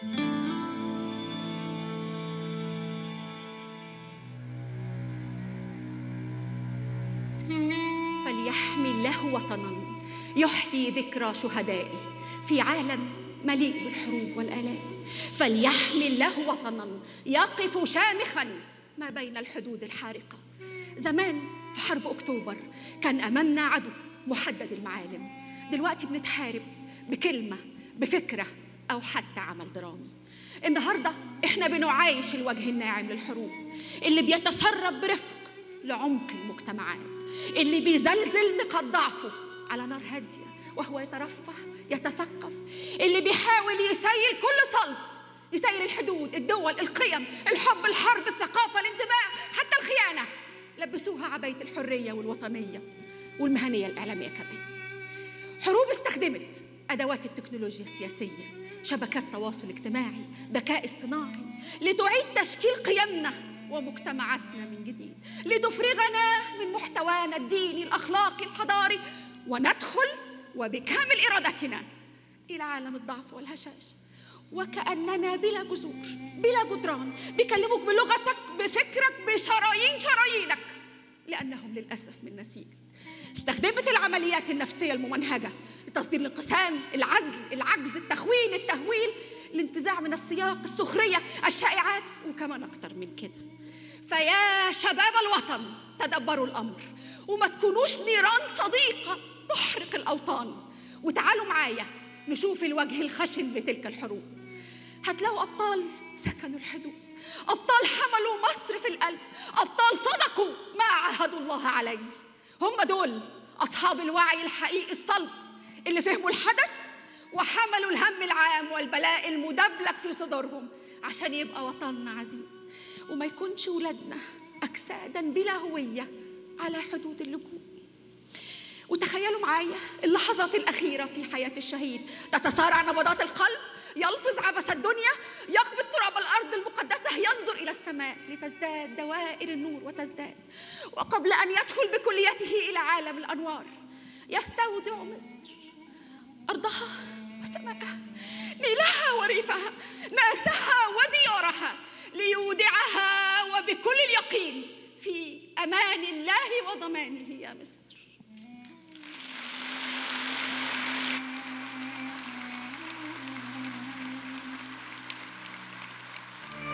فليحمي الله وطنا يحيي ذكرى شهدائه في عالم مليء بالحروب والآلام فليحمي الله وطنا يقف شامخا ما بين الحدود الحارقة زمان في حرب أكتوبر كان أمامنا عدو محدد المعالم دلوقتي بنتحارب بكلمة بفكرة أو حتى عمل درامي النهاردة إحنا بنعايش الوجه الناعم للحروب اللي بيتسرب برفق لعمق المجتمعات اللي بيزلزل نقاط ضعفه على نار هادية وهو يترفه يتثقف اللي بيحاول يسيل كل صلب يسيل الحدود الدول القيم الحب الحرب الثقافة الانتماء حتى الخيانة لبسوها عباية الحرية والوطنية والمهنية الإعلامية كمان حروب استخدمت أدوات التكنولوجيا السياسية شبكات تواصل اجتماعي ذكاء اصطناعي لتعيد تشكيل قيمنا ومجتمعاتنا من جديد لتفرغنا من محتوانا الديني الأخلاقي الحضاري وندخل وبكامل إرادتنا إلى عالم الضعف والهشاش وكأننا بلا جذور بلا جدران بيكلموك بلغتك بفكرك بشرايين شرايينك لأنهم للأسف من نسيجك استخدمت العمليات النفسية الممنهجة لتصدير الانقسام العزل العجز التخوين التهويل الانتزاع من السياق السخرية الشائعات وكمان أكتر من كده فيا شباب الوطن تدبروا الأمر وما تكونوش نيران صديقة تحرق الأوطان وتعالوا معايا نشوف الوجه الخشن لتلك الحروب هتلاقوا أبطال سكنوا الحدود أبطال حملوا مصر في القلب أبطال صدقوا ما عاهدوا الله عليه هم دول أصحاب الوعي الحقيقي الصلب اللي فهموا الحدث وحملوا الهم العام والبلاء المدبلك في صدورهم عشان يبقى وطننا عزيز وما يكونش ولادنا أجسادا بلا هوية على حدود اللجوء وتخيلوا معايا اللحظات الأخيرة في حياة الشهيد تتسارع نبضات القلب يلفظ عبث الدنيا يقبض تراب الأرض المقدسة ينظر إلى السماء لتزداد دوائر النور وتزداد وقبل أن يدخل بكليته إلى عالم الأنوار يستودع مصر أرضها وسماءها نيلها وريفها ناسها وديارها ليودعها وبكل اليقين في أمان الله وضمانه يا مصر